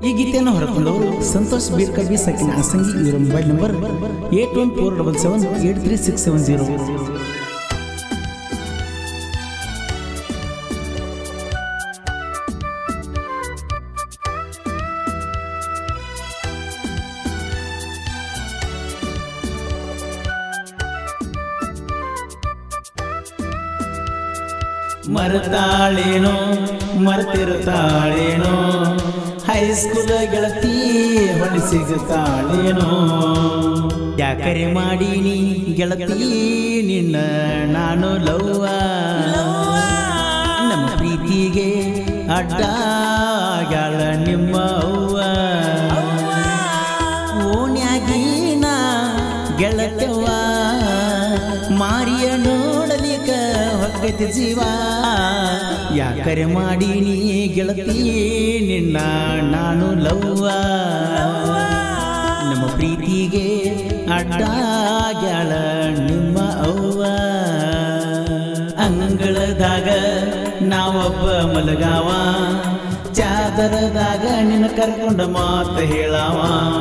ಈ ಗೀತೆಯನ್ನು ಹೊರಕೊಂಡವರು ಸಂತೋಷ್ ಬೀರ್ಕಬಿ ಸಕಿನ ಅಸಂಗಿ ಇವರ mobile number eight one four double seven eight three six seven zero ಮರೆತಾಳೇನೋ ಮರೆತಿರುತ್ತಾಳೇನೋ ಹೈಸ್ಕೂಲ್ ಗೆಳತಿ ಹೊಳಿ ಸಿಗುತ್ತಾಳೇನೋ ಯಾಕರೆ ಮಾಡೀನಿ ಗೆಳತಿ ನಿನ್ನ ನಾನು ಲವ್ವ ನಮ್ಮ ಪ್ರೀತಿಗೆ ಅಡ್ಡಾಗ್ಯಾಳ ನಿಮ್ಮ ಅವ್ವ ಓಣ್ಯಾಗೀನ ಗೆಳತವ್ವ ಮಾರಿಯ ನೋಡಲಿಕ ಹೊಕ್ಕತಿ ಜೀವ ಯಾಕರೆ ಮಾಡೀನಿ ಗೆಳತಿ ನಿನ್ನ ನಾನು ಲವ್ವ ನಮ್ಮ ಪ್ರೀತಿಗೆ ಅಡ್ಡಾಗ್ಯಾಳ ನಿಮ್ಮ ಅವ್ವ ಅಂಗಳದಾಗ ನಾವೊಬ್ಬ ಮಲಗಾವ ಚಾದರದಾಗ ನಿನ್ನ ಕರ್ಕೊಂಡ ಮಾತ ಹೇಳಾವ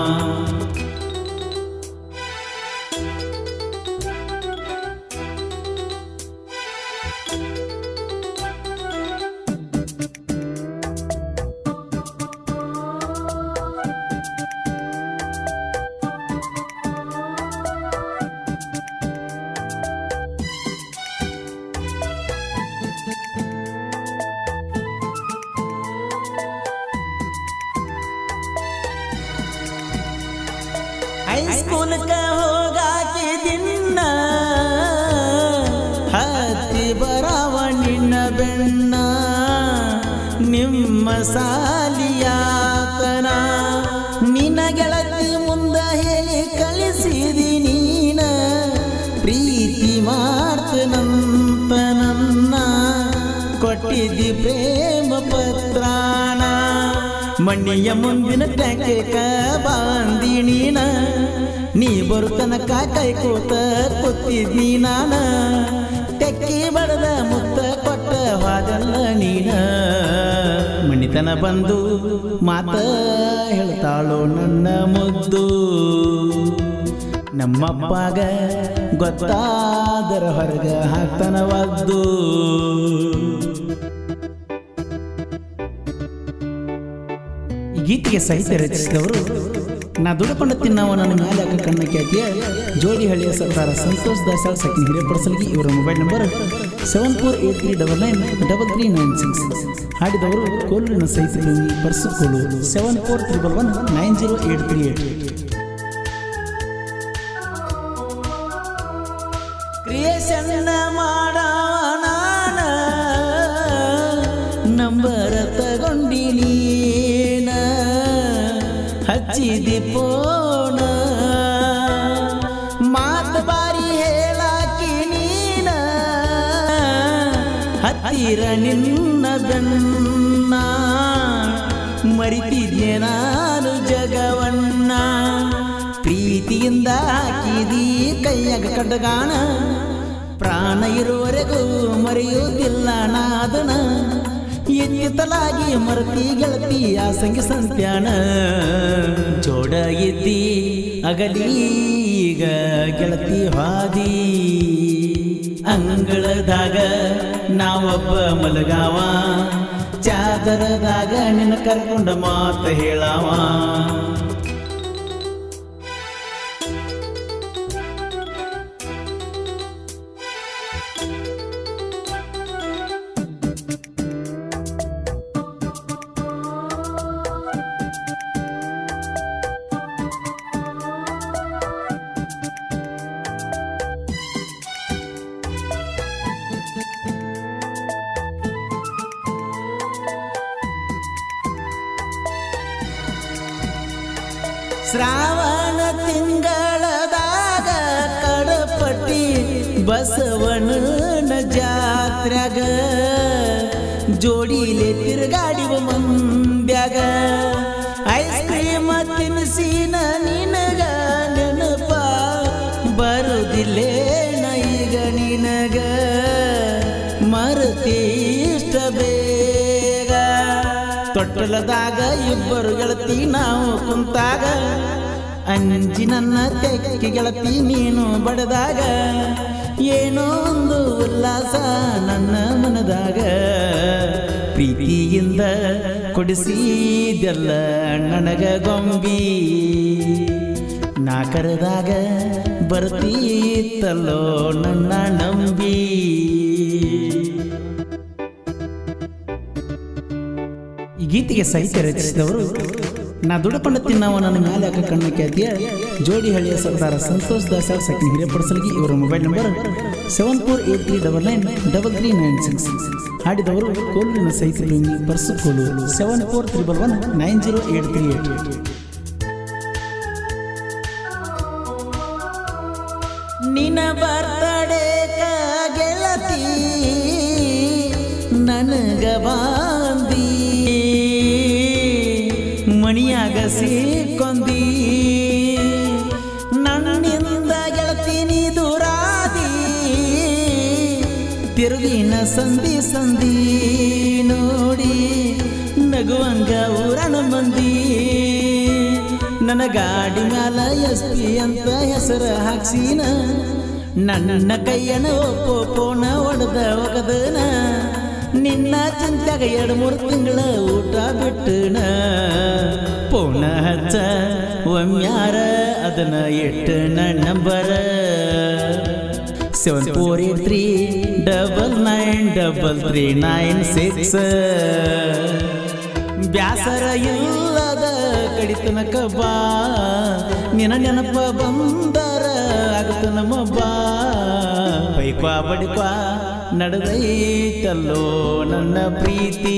ಹೈಸ್ಕೂಲ್ಕ ಹೋಗಾಕಿ ದಿನ್ನ ಹತ್ತಿ ಬರವ ನಿನ್ನ ಬೆನ್ನ ನಿಮ್ಮ ಸಾಲಿಯಾತನ ನಿನ್ನ ಗೆಳತಿ ಮುಂದ ಹೇಳಿ ಕಳಿಸಿದಿ ನೀನ ಪ್ರೀತಿ ಮಾಡ್ತನಂತ ನನ್ನ ಕೊಟ್ಟಿದ್ದಿ ಪ್ರೇಮ ಪತ್ರಾನ ಮಣ್ಣಿಯ ಮುಂದಿನ ಟ್ಯಾಂಕ ಬಾಂದಿ ನೀನ ನೀ ಬರುತನಕ ಕೈ ಕೂತ ಕೂತಿದ್ನಿ ನಾನ ತೆಕ್ಕಿ ಬಡದ ಮುತ್ತ ಕೊಟ್ಟ ವಾದಲ್ಲ ನೀನ ಮಣಿತನ ಬಂದು ಮಾತ ಹೇಳ್ತಾಳೋ ನನ್ನ ಮುದ್ದು ನಮ್ಮಪ್ಪಗ ಗೊತ್ತಾದರ ಹೊರಗ ಹಾಕ್ತನ ಒದ್ದು ಈ ಗೀತೆಗೆ ಸಾಹಿತ್ಯ ರಚಿಸಿದವರು ನಾ ದುಡ್ಕೊಂಡ ತಿನ್ನವ ನನ್ನ ಮೇಲೆ ಹಾಕ ಕಣ್ಣ ಖ್ಯಾತಿಯ ಜೋಡಿ ಹಳ್ಳಿಯ ಸರ್ದಾರ ಸಂತೋಷ್ ದಾಸಾಳ್ ಸಕಿನ ಹಿರೇಪಡಸಲ್ಗಿ ಇವರ mobile number seven four eight three double nine double three nine six ಹಾಡಿದವರು ಕೋಲೂರಿನ ಸಾಹಿತ್ಯ Parsukolu seven four triple one nine zero eight three eight creation ಮಾಡವ ನಾನ ನಂಬರ ತಗೊಂಡಿ ನೀನ ಹಚ್ಚಿದಿ ಪೋಣ ಮಾತು ಬಾರಿ ಹೇಳಾಕಿ ನೀನ ಹತ್ತಿರ ನಿನ್ನ ಬೆನ್ನ ಮರಿತಿದ್ದೆ ನಾನು ಜಗವನ್ನ ಪ್ರೀತಿಯಿಂದ ಹಾಕಿದಿ ಕೈಯಾಗ ಕಡ್ಗಾಣ ಪ್ರಾಣ ಇರುವವರೆಗೂ ಮರೆಯುವುದಿಲ್ಲ ನಾದನ ಎತ್ತಿತಲಾಗಿ ಮರತಿ ಗೆಳತಿ ಆ ಸಂಗಿ ಸಂತ್ಯಾನ ಜೋಡ ಇದ್ದಿ ಅಗಲೀಗ ಗೆಳತಿ ಹಾದಿ ಅಂಗಳದಾಗ ನಾವೊಬ್ಬ ಮಲಗಾವ ಚಾದರದಾಗ ನಿನ್ನ ಕರ್ಕೊಂಡ ಮಾತ ಹೇಳಾವ ಶ್ರಾವಣ ತಿಂಗಳದಾಗ ಕಡಪಟ್ಟಿ ಬಸವಣ್ಣನ ಜಾತ್ರ್ಯಾಗ ಜೋಡಿಲೆ ತಿರುಗಾಡಿವ ಮಂದ್ಯಾಗ ಐಸ್ ಕ್ರೀಮ್ ತಿನ್ಸಿನ ನಿನಗ ನೆನಪ ಬರುದಿಲ್ಲೇನ ಈಗ ನಿನಗ ಮರುತಿ ಇಷ್ಟ ಬೇಗ ತೊಟ್ಟಲದಾಗ ಇಬ್ಬ ಇಬ್ಬರು ಗೆಳತಿ ನಾವು ಕುಂತಾಗ ಅಂಜಿ ನನ್ನ ತೆಕ್ಕಿ ಗೆಳತಿ ನೀನು ಬಡದಾಗ ಏನೋ ಒಂದು ಉಲ್ಲಾಸ ನನ್ನ ಮನದಾಗ ಪ್ರೀತಿಯಿಂದ ಕೊಡಿಸಿದೆಲ್ಲ ನನಗ ಗೊಂಬಿ ನಾ ಕರೆದಾಗ ಬರ್ತೀತಲ್ಲೋ ನನ್ನ ನಂಬಿ ಈ ಗೀತೆಗೆ ಸಾಹಿತ್ಯ ರಚಿಸಿದವರು ನಾ ದುಡಕೊಂಡ ತಿನ್ನವ ನನ್ನ ಮ್ಯಾಲೆ ಹಾಕ ಕಣ್ಣ ಖ್ಯಾತಿಯ ಜೋಡಿ ಹಳ್ಳಿಯ ಸರ್ದಾರ ಸಂತೋಷ್ ದಾಸಾಳ್ ಸೆಕೆಂಡ್ ಹಿರಿಯಪಡಿಸಲಿಗೆ ಇವರ mobile number seven four eight three double nine double three nine six ಹಾಡಿದವರು ಕೋಲೂರಿನ ಸಾಹಿತ್ಯ ಪ್ರೇಮಿ Parsu Kolur seven four triple one nine zero eight three eight ನಿನ್ನ ಬರ್ತಡೇ ಗೆಳತಿ ನನಗ ಬಾಂದಿ ಮಣಿಯಾಗ ಸಿಕ್ಕೊಂದಿ ನನ್ನಿಂದ ಗೆಳತಿ ನೀ ದೂರಾದಿ ತಿರುಗಿನ ಸಂಧಿ ಸಂಧಿ ನೋಡಿ ನಗುವಂಗ ಊರನ ಮಂದಿ ನನ್ನ ಗಾಡಿ ಮ್ಯಾಲ ಎಸ್ ಪಿ ಅಂತ ಹೆಸರ ಹಾಕ್ಸಿನ ನನ್ನ ಕೈಯನ ಒಪ್ಪೋ ಪೋನ ಒಡೆದ ಒಗದನ ನಿನ್ನ ಚಿಂತ್ಯಾಗ ಎರಡು ಮೂರು ತಿಂಗಳ ಊಟ ಬಿಟ್ಟನ ಪೋನ ಹಚ್ಚ ಒಮ್ಮ್ಯಾರ ಅದನ್ನ ಇಟ್ಟು ನನ್ನ number seven four eight three double nine double three nine six ಬ್ಯಾಸರ ಇಲ್ಲದ ಕಡಿತನಕ ಬಾ ನಿನ ನೆನಪ ಬಂದರ ಆಗತ ನಮ್ಮ ಬಾ ಬೈಕ್ವಾ ಬಡಿಕ್ವಾ ನಡೆದೈತಲ್ಲೋ ನನ್ನ ಪ್ರೀತಿ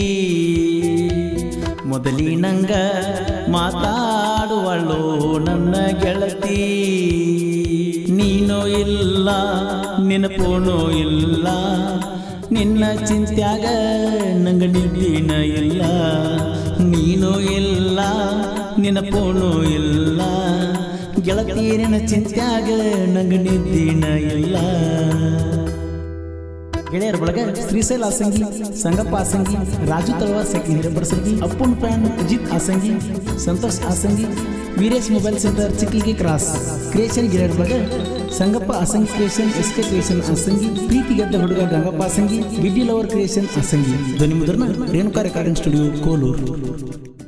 ಮೊದಲಿನಂಗ ಮಾತಾಡುವಳು ನನ್ನ ಗೆಳತಿ ನೀನೋ ಇಲ್ಲ ನೆನಪೋನೋ ಇಲ್ಲ ನಿನ್ನ ಚಿಂತ್ಯಾಗ ನಂಗ ನಿದ್ದಿನ ಇಲ್ಲ ನೀನೋ ಇಲ್ಲ ನೆನಪೋನೋ ಇಲ್ಲ ಗೆಳತೀರಿನ ಚಿಂತ್ಯಾಗ ನಂಗ ನಿದ್ದಿನ ಇಲ್ಲ ಗೆಳೆಯರ ಬಳಗ ಶ್ರೀಶೈಲ ಆಸಂಗಿ ಸಂಗಪ್ಪ ಆಸಂಗಿ ರಾಜು ತಳವಾರ್ ಸೆಕೆಂಡ್ ಹಿರೇಬಡಸಂಗಿ ಅಪ್ಪುನ್ fan Ajit Asangi Santosh Asangi Veeresh mobile centre ಚಿಕ್ಕಲಿಗೆ ಕ್ರಾಸ್ ಕ್ರಿಯೇಷನ್ ಗೆಳೆಯರ ಬಳಗ Sangappa Asangi creation S K creation Asangi ಪ್ರೀತಿ ಗೆದ್ದ ಹುಡುಗ ಗಂಗಪ್ಪ ಆಸಂಗಿ ಗಿಡ್ಡಿ ಲವರ್ ಕ್ರಿಯೇಷನ್ ಆಸಂಗಿ ಧ್ವನಿ ಮುದ್ರಣ ರೇಣುಕಾ ರೆಕಾರ್ಡಿಂಗ್ ಸ್ಟುಡಿಯೋ ಕೋಲೂರು